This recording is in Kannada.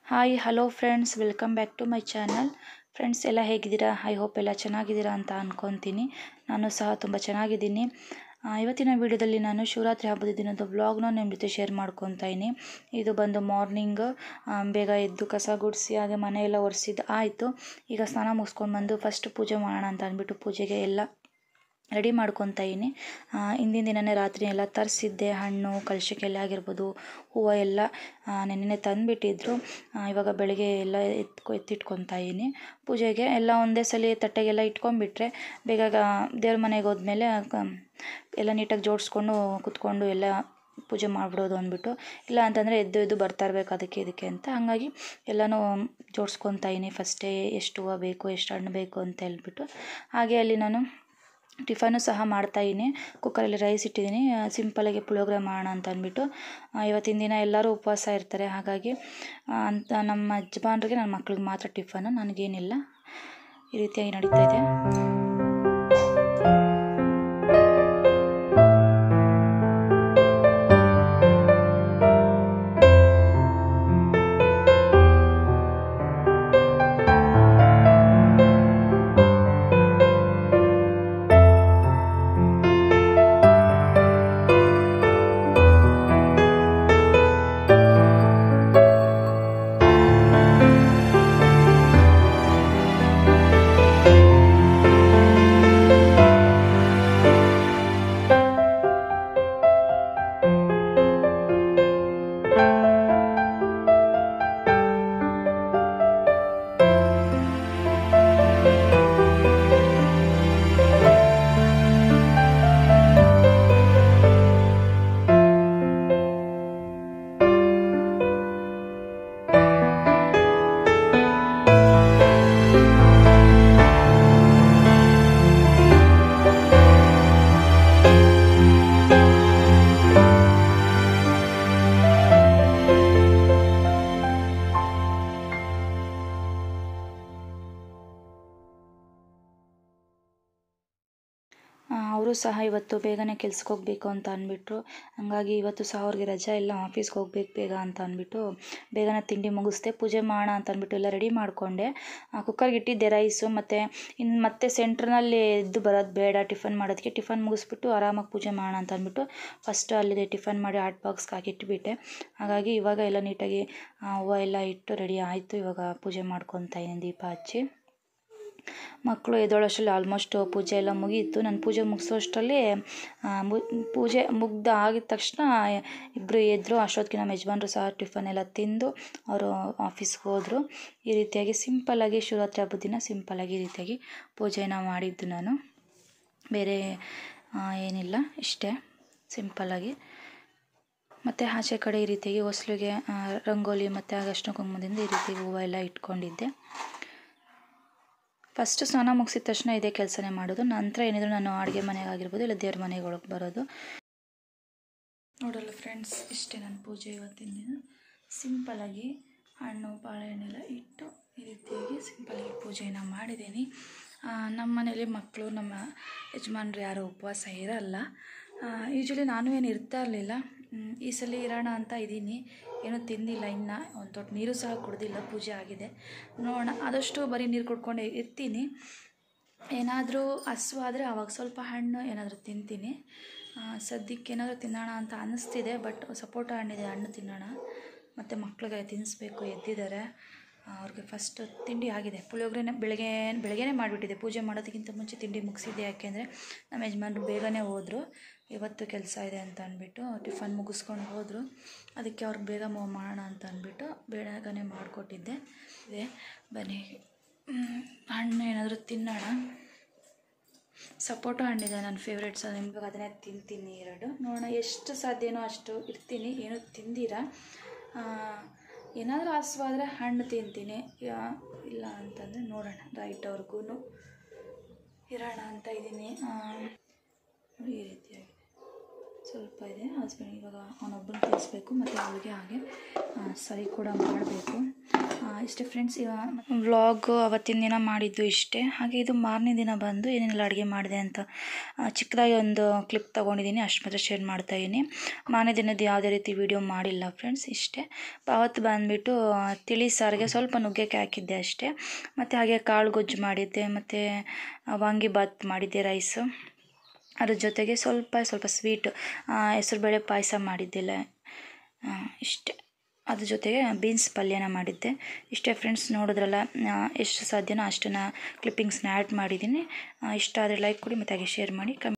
hi hello friends welcome back to my channel friends ಎಲ್ಲ ಹೇಗಿದ್ದೀರಾ ಐ ಹೋಪ್ ಎಲ್ಲ ಚೆನ್ನಾಗಿದ್ದೀರಾ ಅಂತ ಅಂದ್ಕೊತೀನಿ ನಾನು ಸಹ ತುಂಬ ಚೆನ್ನಾಗಿದ್ದೀನಿ ಆ, ಇವತ್ತಿನ ವಿಡಿಯೋದಲ್ಲಿ ನಾನು ಶಿವರಾತ್ರಿ ಹಬ್ಬದ ದಿನದ ವ್ಲಾಗ್ನ ನಿಮ್ಮ ಜೊತೆ ಶೇರ್ ಮಾಡ್ಕೊತಾ ಇದ್ದೀನಿ ಇದು ಬಂದು ಮಾರ್ನಿಂಗ್ ಬೇಗ ಎದ್ದು ಕಸ ಗುಡಿಸಿ ಹಾಗೆ ಮನೆ ಎಲ್ಲ ಒರೆಸಿದ್ದು ಆಯಿತು ಈಗ ಸ್ನಾನ ಮುಗಿಸ್ಕೊಂಡು ಬಂದು ಫಸ್ಟ್ ಪೂಜೆ ಮಾಡೋಣ ಅಂತ ಅಂದ್ಬಿಟ್ಟು ಪೂಜೆಗೆ ಎಲ್ಲ ರೆಡಿ ಮಾಡ್ಕೊತಾ ಇದ್ದೀನಿ ಹಿಂದಿನ ದಿನವೇ ರಾತ್ರಿ ಎಲ್ಲ ತರಿಸಿದ್ದೆ ಹಣ್ಣು ಕಲಶಕ್ಕೆಲ್ಲ ಆಗಿರ್ಬೋದು ಹೂವು ಎಲ್ಲ ನೆನ್ನೆ ತಂದುಬಿಟ್ಟಿದ್ರು ಇವಾಗ ಬೆಳಗ್ಗೆ ಎಲ್ಲ ಎತ್ಕೊ ಎತ್ತಿಟ್ಕೊತಾ ಇದ್ದೀನಿ ಪೂಜೆಗೆ ಎಲ್ಲ ಒಂದೇ ಸಲ ತಟ್ಟೆಗೆಲ್ಲ ಇಟ್ಕೊಂಡ್ಬಿಟ್ರೆ ಬೇಗ ದೇವ್ರ ಮನೆಗೆ ಹೋದ್ಮೇಲೆ ಕ- ಎಲ್ಲ ನೀಟಾಗಿ ಜೋಡಿಸ್ಕೊಂಡು ಕುತ್ಕೊಂಡು ಎಲ್ಲ ಪೂಜೆ ಮಾಡಿಬಿಡೋದು ಅಂದ್ಬಿಟ್ಟು ಇಲ್ಲ ಅಂತಂದರೆ ಎದ್ದು ಎದ್ದು ಬರ್ತಾ ಇರಬೇಕು ಅದಕ್ಕೆ ಇದಕ್ಕೆ ಅಂತ ಹಾಗಾಗಿ ಎಲ್ಲನೂ ಜೋಡಿಸ್ಕೊತಾ ಇದ್ದೀನಿ ಫಸ್ಟೇ ಎಷ್ಟು ಹೂವು ಬೇಕು ಎಷ್ಟು ಹಣ್ಣು ಬೇಕು ಅಂತ ಹೇಳ್ಬಿಟ್ಟು ಹಾಗೆ ಅಲ್ಲಿ ನಾನು ಟಿಫನು ಸಹ ಮಾಡ್ತಾಯಿದ್ದೀನಿ ಕುಕ್ಕರಲ್ಲಿ ರೈಸ್ ಇಟ್ಟಿದ್ದೀನಿ ಸಿಂಪಲಾಗಿ ಪುಳಿಯೋಗರೆ ಮಾಡೋಣ ಅಂತ ಅಂದ್ಬಿಟ್ಟು ಆ, ಇವತ್ತಿನ ದಿನ ಎಲ್ಲರೂ ಉಪವಾಸ ಇರ್ತಾರೆ ಹಾಗಾಗಿ ಆ, ಅಂತ ನಮ್ಮ ಯಜಮಾನ್ರಿಗೆ ನನ್ನ ಮಕ್ಳಿಗೆ ಮಾತ್ರ ಟಿಫನು ನನಗೇನಿಲ್ಲ ಈ ರೀತಿಯಾಗಿ ನಡೀತಾ ಇದೆ ಅವರು ಸಹ ಇವತ್ತು ಬೇಗನೆ ಕೆಲ್ಸಕ್ಕೆ ಹೋಗಬೇಕು ಅಂತ ಅಂದ್ಬಿಟ್ರು ಹಂಗಾಗಿ ಇವತ್ತು ಸಹ ಅವ್ರಿಗೆ ರಜಾ ಇಲ್ಲ ಆಫೀಸ್ಗೆ ಹೋಗ್ಬೇಕು ಬೇಗ ಅಂತ ಅಂದ್ಬಿಟ್ಟು ಬೇಗನೆ ತಿಂಡಿ ಮುಗಿಸ್ದೆ ಪೂಜೆ ಮಾಡೋಣ ಅಂತ ಅಂದ್ಬಿಟ್ಟು ಎಲ್ಲ ರೆಡಿ ಮಾಡಿಕೊಂಡೆ ಕುಕ್ಕರ್ಗೆ ಇಟ್ಟಿದ್ದೆ ರೈಸು ಮತ್ತು ಇನ್ನು ಮತ್ತೆ ಸೆಂಟ್ರ್ನಲ್ಲಿ ಎದ್ದು ಬರೋದು ಬೇಡ ಟಿಫನ್ ಮಾಡೋದಕ್ಕೆ ಟಿಫನ್ ಮುಗಿಸ್ಬಿಟ್ಟು ಆರಾಮಾಗಿ ಪೂಜೆ ಮಾಡೋಣ ಅಂತ ಅಂದ್ಬಿಟ್ಟು ಫಸ್ಟ್ ಅಲ್ಲಿದೆ ಟಿಫನ್ ಮಾಡಿ ಹಾಟ್ ಬಾಕ್ಸ್ಗೆ ಹಾಕಿಟ್ಬಿಟ್ಟೆ ಹಾಗಾಗಿ ಇವಾಗ ಎಲ್ಲ ನೀಟಾಗಿ ಆ, ಹೂವು ಎಲ್ಲ ಇಟ್ಟು ರೆಡಿ ಆಯಿತು ಇವಾಗ ಪೂಜೆ ಮಾಡ್ಕೊತಾ ಇದ್ದೀನಿ ದೀಪ ಹಚ್ಚಿ ಮಕ್ಕಳು ಎದ್ದೋಳಷ್ಟರಲ್ಲಿ ಆಲ್ಮೋಸ್ಟ್ ಪೂಜೆ ಎಲ್ಲ ಮುಗೀತು ನಾನು ಪೂಜೆ ಮುಗಿಸೋಷ್ಟರಲ್ಲಿ ಆ, ಮು- ಪೂಜೆ ಮುಗ್ದು ಆಗಿದ ತಕ್ಷಣ ಇಬ್ಬರು ಎದ್ದರು ಅಷ್ಟೊತ್ತಿಗೆ ನಮ್ಮ ಯಜಮಾನ್ರು ಸಹ ಟಿಫನ್ ಎಲ್ಲ ತಿಂದು ಅವರು ಆಫೀಸ್ಗೆ ಹೋದರು ಈ ರೀತಿಯಾಗಿ ಸಿಂಪಲ್ಲಾಗಿ ಶಿವರಾತ್ರಿ ಹಬ್ಬದ ದಿನ ಸಿಂಪಲ್ಲಾಗಿ ಈ ರೀತಿಯಾಗಿ ಪೂಜೆನ ಮಾಡಿದ್ದು ನಾನು ಬೇರೆ ಆ, ಏನಿಲ್ಲ ಇಷ್ಟೇ ಸಿಂಪಲ್ಲಾಗಿ ಮತ್ತು ಆಚೆ ಕಡೆ ಈ ರೀತಿಯಾಗಿ ಹೊಸ್ಲಿಗೆ ಆ, ರಂಗೋಲಿ ಮತ್ತು ಅಗಷ್ಟು ಕುಂಕುಮದಿಂದ ಈ ರೀತಿ ಹೂವು ಎಲ್ಲ ಇಟ್ಕೊಂಡಿದ್ದೆ ಫಸ್ಟ್ ಸ್ನಾನ ಮುಗಿಸಿದ ತಕ್ಷಣ ಇದೇ ಕೆಲಸನೇ ಮಾಡೋದು ನಂತರ ಏನಿದ್ರು ನಾನು ಅಡುಗೆ ಮನೆಗೆ ಆಗಿರ್ಬೋದು ಇಲ್ಲ ದೇವ್ರ ಮನೆಗೆ ಒಳಗೆ ಬರೋದು ನೋಡಲ್ಲ ಫ್ರೆಂಡ್ಸ್ ಇಷ್ಟೇ ನನ್ನ ಪೂಜೆ ಇವತ್ತಿನ ದಿನ ಸಿಂಪಲಾಗಿ ಹಣ್ಣು ಬಾಳೆಹಣ್ಣೆಲ್ಲ ಇಟ್ಟು ಈ ರೀತಿಯಾಗಿ ಸಿಂಪಲಾಗಿ ಪೂಜೆನ ಮಾಡಿದ್ದೀನಿ ಆ, ನಮ್ಮ ಮನೇಲಿ ಮಕ್ಕಳು ನಮ್ಮ ಯಜಮಾನ್ರು ಯಾರೂ ಉಪವಾಸ ಇರಲ್ಲ ಯೂಶ್ವಲಿ ನಾನು ಏನು ಇರ್ತಾ ಇರಲಿಲ್ಲ ಈ ಸಲ ಇರೋಣ ಅಂತ ಇದ್ದೀನಿ ಏನೂ ತಿಂದಿಲ್ಲ ಇನ್ನು ಒಂದು ತೊಟ್ಟು ನೀರು ಸಹ ಕುಡ್ದಿಲ್ಲ ಪೂಜೆ ಆಗಿದೆ ನೋಡೋಣ ಆದಷ್ಟು ಬರೀ ನೀರು ಕುಡ್ಕೊಂಡು ಇರ್ತೀನಿ ಏನಾದರೂ ಹಸುವಾದರೆ ಆವಾಗ ಸ್ವಲ್ಪ ಹಣ್ಣು ಏನಾದರೂ ತಿಂತೀನಿ ಆ, ಸದ್ಯಕ್ಕೆ ಏನಾದರೂ ತಿನ್ನೋಣ ಅಂತ ಅನ್ನಿಸ್ತಿದೆ ಬಟ್ ಸಪೋಟ ಹಣ್ಣಿದೆ ಹಣ್ಣು ತಿನ್ನೋಣ ಮತ್ತು ಮಕ್ಳಿಗೆ ತಿನ್ನಿಸ್ಬೇಕು ಎದ್ದಿದ್ದಾರೆ ಆ, ಅವ್ರಿಗೆ ಫಸ್ಟ್ ತಿಂಡಿ ಆಗಿದೆ ಪುಳಿಯೋಗರೆನೇ ಬೆಳಗ್ಗೆ ಬೆಳಗ್ಗೆನೇ ಮಾಡಿಬಿಟ್ಟಿದೆ ಪೂಜೆ ಮಾಡೋದಕ್ಕಿಂತ ಮುಂಚೆ ತಿಂಡಿ ಮುಗಿಸಿದ್ದೆ ಯಾಕೆಂದರೆ ನಮ್ಮ ಯಜಮಾನ್ರು ಬೇಗನೆ ಹೋದರು ಇವತ್ತು ಕೆಲಸ ಇದೆ ಅಂತ ಅಂದ್ಬಿಟ್ಟು ಟಿಫನ್ ಮುಗಿಸ್ಕೊಂಡು ಹೋದರು ಅದಕ್ಕೆ ಅವ್ರಿಗೆ ಬೇಗ ಮೊ- ಮಾಡೋಣ ಅಂತ ಅಂದ್ಬಿಟ್ಟು ಬೇಗನೆ ಮಾಡಿಕೊಟ್ಟಿದ್ದೆ ಇದೆ ಬನ್ನಿ ಮ್, ಹಣ್ಣು ಏನಾದರೂ ತಿನ್ನೋಣ ಸಪೋಟ ಹಣ್ಣಿದೆ ನನ್ನ ಫೇವ್ರೇಟ್ಸ್ ನಿಮ್ಗೆ ಅದನ್ನೇ ತಿಂತೀನಿ ಎರಡು ನೋಡೋಣ ಎಷ್ಟು ಸಾಧ್ಯನೋ ಅಷ್ಟು ಇರ್ತೀನಿ ಏನೂ ತಿಂದಿರ ಏನಾದರೂ ಹಸುವಾದರೆ ಹಣ್ಣು ತಿಂತೀನಿ ಯಾ- ಇಲ್ಲ ಅಂತಂದರೆ ನೋಡೋಣ ರೈಟ್ವರೆಗೂ ಇರೋಣ ಅಂತ ಇದ್ದೀನಿ ಆ, ನೋಡಿ ಈ ರೀತಿಯಾಗಿ ಸ್ವಲ್ಪ ಇದೆ ಹಸ್ಬೆಂಡ್ ಇವಾಗ ಅವನೊಬ್ಬನ ತಿನ್ನಿಸ್ಬೇಕು ಮತ್ತು ಅವಳಿಗೆ ಹಾಗೆ ಆ, ಸರಿ ಕೂಡ ಮಾಡಬೇಕು ಇಷ್ಟೇ ಫ್ರೆಂಡ್ಸ್ ವ್ಲಾಗ್ ಅವತ್ತಿನ ದಿನ ಮಾಡಿದ್ದು ಇಷ್ಟೇ ಹಾಗೆ ಇದು ಮಾರನೇ ದಿನ ಬಂದು ಏನೇನೆಲ್ಲ ಅಡುಗೆ ಮಾಡಿದೆ ಅಂತ ಆ, ಚಿಕ್ಕದಾಗಿ ಒಂದು ಕ್ಲಿಪ್ ತೊಗೊಂಡಿದ್ದೀನಿ ಅಷ್ಟು ಮಾತ್ರ ಶೇರ್ ಮಾಡ್ತಾ ಇದ್ದೀನಿ ಮಾರನೇ ದಿನದ ಯಾವುದೇ ರೀತಿ ವಿಡಿಯೋ ಮಾಡಿಲ್ಲ ಫ್ರೆಂಡ್ಸ್ ಇಷ್ಟೇ ಅವತ್ತು ಬಂದುಬಿಟ್ಟು ತಿಳಿ ಸಾರಿಗೆ ಸ್ವಲ್ಪ ನುಗ್ಗೆಕಾಯಿ ಹಾಕಿದ್ದೆ ಅಷ್ಟೇ ಮತ್ತು ಹಾಗೆ ಕಾಳು ಗೊಜ್ಜು ಮಾಡಿದ್ದೆ ಮತ್ತು ವಾಂಗಿಬಾತ್ ಮಾಡಿದ್ದೆ ರೈಸು ಅದ್ರ ಜೊತೆಗೆ ಸ್ವಲ್ಪ ಸ್ವಲ್ಪ ಸ್ವೀಟ್ ಹೆಸರುಬೇಳೆ ಪಾಯಸ ಮಾಡಿದ್ದಿಲ್ಲ ಆ, ಇಷ್ಟೇ ಅದ್ರ ಜೊತೆಗೆ ಬೀನ್ಸ್ ಪಲ್ಯನ ಮಾಡಿದ್ದೆ ಇಷ್ಟೇ ಫ್ರೆಂಡ್ಸ್ ನೋಡಿದ್ರಲ್ಲ ಆ, ಎಷ್ಟು ಸಾಧ್ಯನೋ ಅಷ್ಟನ್ನು ಕ್ಲಿಪ್ಪಿಂಗ್ಸ್ನ ಆ್ಯಡ್ ಮಾಡಿದ್ದೀನಿ ಆ, ಇಷ್ಟ ಆದರೆ ಲೈಕ್ ಕೊಡಿ ಮತ್ತು ಹಾಗೆ ಶೇರ್ ಮಾಡಿ ಕಮೆಂಟ್